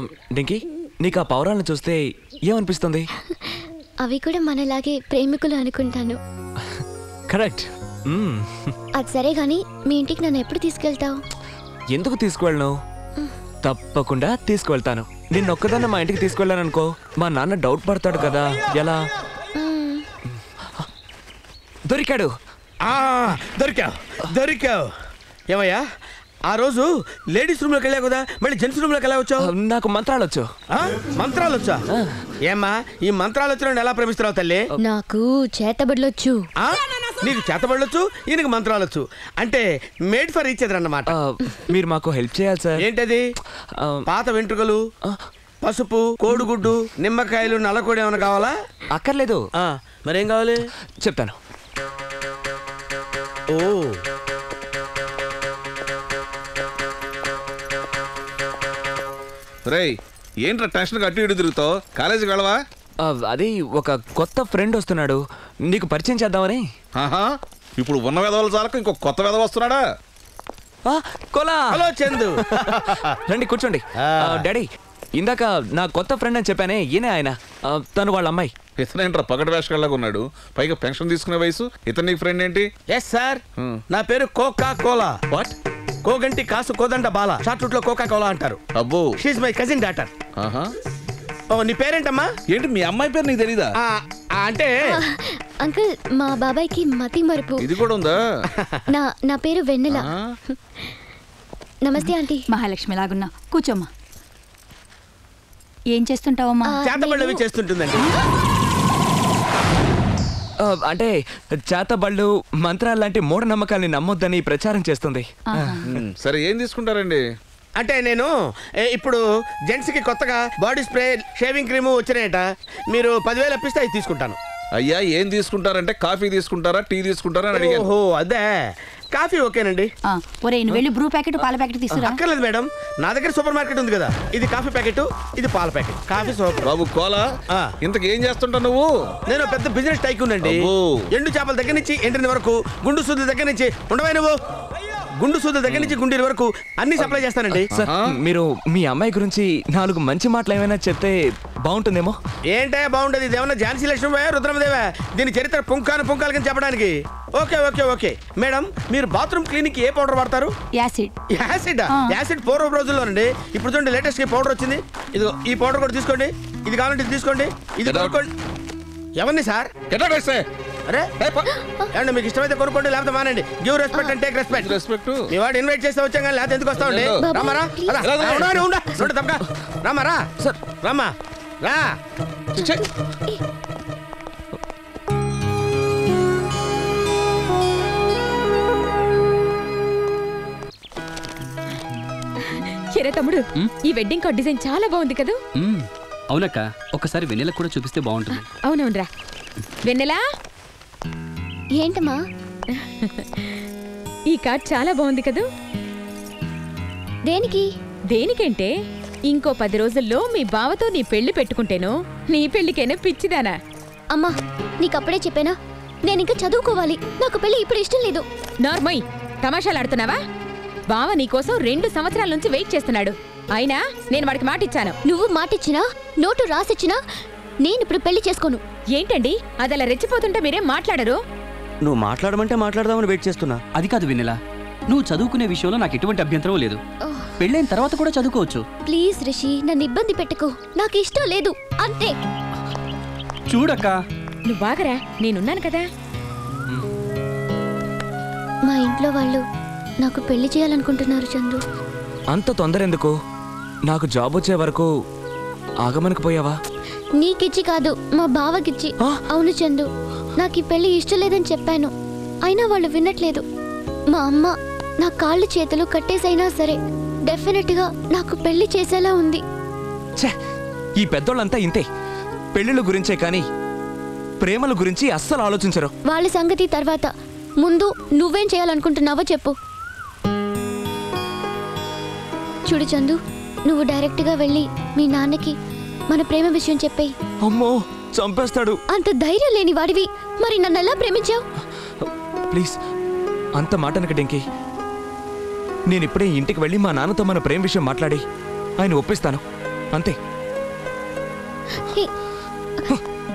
డింకి నీకు ఆ పౌరాలను చూస్తే ఏమనిపిస్తుంది అవి కూడా మనలాగే ప్రేమికులు అనుకుంటాను కరెక్ట్ మ్మ్. అది సరే గాని మీ ఇంటికి నన్ను ఎప్పుడు తీసుకెళ్తావు ఎందుకు తీసుకువెళ్ళను తప్పకుండా తీసుకువెళ్తాను నిన్న ఒక్కదాన్ని మా ఇంటికి తీసుకువెళ్ళాను అనుకో మా నాన్న డౌట్ పడతాడు కదా ఎలా దొరికాడు ఆ, దొరికావు దొరికావు ఏమయ్యా ఆ రోజు లేడీస్ రూమ్ లోకి వెళ్ళావు కదా మళ్ళీ జెంట్స్ రూమ్ లోకి ఎలా వచ్చావు నాకు మంత్రాలు వచ్చు ఆ? మంత్రాలు వచ్చా ఏమ్మా ఈ మంత్రాలు వచ్చిన ఎలా ప్రేమిస్తున్నావు తల్లి నాకు చేతబడులొచ్చు ఆ? నీకు చేతబడొచ్చు ఈయనకి మంత్రాలు వచ్చు అంటే మేడ్ ఫర్ ఈచ్ అదర్ అన్నమాట ఆ, మీరు మాకు హెల్ప్ చేయాలి సార్ ఏంటది ఆ, పాత వెంట్రుకలు పసుపు కోడిగుడ్డు నిమ్మకాయలు నల్లకోడి ఏమైనా కావాలా అక్కర్లేదు ఆ, మరేం కావాలి చెప్తాను ఓ రేయ్ ఏంట్రా టెన్షన్ అటు ఇటు తిరుగుతావు కాలేజీకి వెళ్ళవా ఆ, అది ఒక కొత్త ఫ్రెండ్ వస్తున్నాడు నీకు పరిచయం చేద్దామని ఆహా ఇప్పుడు ఉన్న విధవలు చాలక ఇంకో కొత్త విధవ వస్తున్నాడా ఆ, కోలా హలో చందు రండి కూర్చోండి ఆ. ఆ, డాడీ ఇందాక నా కొత్త ఫ్రెండ్ అని చెప్పానే ఈయనే ఆయన ఆ, తను వాళ్ళ అమ్మాయి ఇతనేంట్రా పగటి వేషగాళ్ళగా ఉన్నాడు పైగా పెన్షన్ తీసుకునే వయసు ఇతను నీకు ఫ్రెండ్ ఏంటి ఎస్ సార్ Hmm. నా పేరు coca cola what Koganti Kasu Kodanda Bala short route లో కోకా కోలా అంటారు అబ్బో షీఈ్ మై కజిన్ డాటర్ ఆహా ఓ నీ పేరేంటమ్మా ఏంటి మీ అమ్మాయి పేరు నీకు తెలీదా ఆ, ఆ, అంటే అంకుల్ మా బాబాయ్కి మతి మరుపు ఇది కూడా ఉందా నా నా పేరు వెన్నెల ఆ? నమస్తే ఆంటీ మహాలక్ష్మి లాగున్నా కూర్చోమ్మా ఏం చేస్తుంటావమ్మా ఆ, చేతబళ్ళు అవి నేను- చేస్తుంటుందండి ఆ, అంటే చేతబళ్ళు మంత్రాలు లాంటి మూఢనమ్మకాల్ని నమ్మొద్దని ప్రచారం చేస్తుంది ఆహా. ఉమ్, సరే ఏం తీసుకుంటారండి అంటే నేను ఏ, ఇప్పుడు జెంట్స్ కి కొత్తగా బాడీ స్ప్రే షేవింగ్ క్రీమ్ వచ్చినాయట మీరు పదివేలు అప్పిస్తే అవి తీసుకుంటాను అయ్యా ఏం తీసుకుంటారంటే కాఫీ తీసుకుంటారా టీ తీసుకుంటారా అని అడిగాను ఓహో అదే కాఫీ ఓకేనండి ఆ, ఒరేయ్ నువ్వు వెళ్ళి బ్రూ ప్యాకెట్ పాల ప్యాకెట్ తీసుకురా అక్కర్లేదు మేడం నా దగ్గర సూపర్ మార్కెట్ ఉంది కదా ఇది కాఫీ ప్యాకెట్ ఇది పాల ప్యాకెట్ కాఫీ సూపర్ బాబు కోలా ఆ. ఇంతకు ఏం చేస్తుంటావు నువ్వు నేను పెద్ద బిజినెస్ టైకూన్ అండి అబ్బో. ఎండు చేపల దగ్గర నుంచి ఎండిన వరకు గుండు సూదుల దగ్గర నుంచి ఉండవై నువ్వు గుండు సూదుల దగ్గర నుంచి గుండెల వరకు అన్ని సప్లై చేస్తానండి సార్ మీరు మీ అమ్మాయి గురించి నాలుగు మంచి మాటలు ఏమైనా చెప్తే బాగుంటుందేమో ఏంటే బాగుండదు ఇదేమన్నా ఝాన్సీ లక్ష్మీబాయ్ రుద్రమదేవా దీని చరిత్ర పుంకాను పుంకాలు కింద చెప్పడానికి ఓకే ఓకే ఓకే మేడం మీరు బాత్రూమ్ క్లీనిక్ ఏ పౌడర్ వాడతారు యాసిడ్ యాసిడ్ ఆ. యాసిడ్ పూర్వ రోజుల్లోనండి ఇప్పుడు చూడండి లేటెస్ట్ గా పౌడర్ వచ్చింది ఇదిగో ఈ పౌడర్ కూడా తీసుకోండి ఇది కావాలంటే ఇది తీసుకోండి ఇది Get out. కొనుక్కోండి ఎవరిని సార్ ఎట్లా వేస్తే అరే ఏమండి మీకు ఇష్టమైతే కొనుక్కోండి లేకపోతే మానండి give respect and take respect respect మీ వాడు ఇన్వైట్ చేస్తే వచ్చాం కానీ లేకపోతే ఎందుకు వస్తామండి వెళ్ళు. రామారా బాబు, తప్పక రామారా సార్. రామా రా ఎరే తమ్ముడు ఈ వెడ్డింగ్ కార్డ్ డిజైన్ చాలా బాగుంది కదా మ్మ్. అవునక్క ఒకసారి వెన్నెలకు కూడా చూపిస్తే బాగుంటుంది అవునవునరా వెన్నెలా ఏంటమ్మా ఈ కార్డ్ చాలా బాగుంది కదా దేనికి దేనికంటే ఇంకో పది రోజుల్లో మీ బావతో నీ పెళ్లి పెట్టుకుంటేను నీ పెళ్లికైనా పిచ్చిదానా అమ్మా నీకు అప్పుడే చెప్పానా నేను ఇంకా చదువుకోవాలి నాకు పెళ్లి ఇప్పుడు ఇష్టం లేదు నార్మయ్ తమాషాలు ఆడుతున్నావా బావ నీకోసం రెండు సంవత్సరాల నుంచి వెయిట్ చేస్తున్నాడు అయినా నేను వాడికి మాట ఇచ్చాను నువ్వు మాటిచ్చినా నోటు రాసిచ్చినా నేను ఇప్పుడు పెళ్లి చేసుకోను ఏంటండి అది అలా రెచ్చిపోతుంటే మీరేం మాట్లాడరు నువ్వు మాట్లాడమంటే మాట్లాడదామని వెయిట్ చేస్తున్నా అది కాదు వెన్నెల నువ్వు చదువుకునే విషయంలో నాకు ఎటువంటి అభ్యంతరం లేదు ఓహ్. పెళ్ళైన తర్వాత కూడా చదువుకోవచ్చు ప్లీజ్ రిషి నన్ను ఇబ్బంది పెట్టుకో నాకు ఇష్టం లేదు అంతే చూడక్క నువ్వు బాగరా నేనున్నాను కదా మా ఇంట్లో వాళ్ళు నాకు పెళ్లి చేయాలనుకుంటున్నారు చందు అంత తొందర ఎందుకు నాకు జాబ్ వచ్చే వరకు ఆగమనకు పోయావా నీకిచ్చి కాదు మా బావకిచ్చి ఆ? అవును చందు నాకు ఈ పెళ్లి ఇష్టం లేదని చెప్పాను అయినా వాళ్ళు వినట్లేదు మా అమ్మ నా కాళ్ళు చేతులు కట్టేసైనా సరే డెఫినెట్ గా నాకు పెళ్లి చేసేలా ఉంది ఛే ఈ పెద్దోళ్ళంతా ఇంతే పెళ్ళిళ్ళ గురించే కానీ ప్రేమల గురించి అస్సలు ఆలోచించరు వాళ్ళ సంగతి తర్వాత ముందు నువ్వేం చేయాలనుకుంటున్నావో చెప్పు చూడు చందు నువ్వు డైరెక్ట్గా వెళ్ళి మీ నాన్నకి మన ప్రేమ విషయం చెప్పేయి అమ్మో చంపేస్తాడు అంత ధైర్యం లేని వాడివి మరి నన్ను ఎలా ప్రేమించావు ప్లీజ్ అంత మాట అనక డెంకి నేను ఇప్పుడే ఇంటికి వెళ్ళి మా నాన్నతో మన ప్రేమ విషయం మాట్లాడి ఆయన ఒప్పిస్తాను అంతే హే,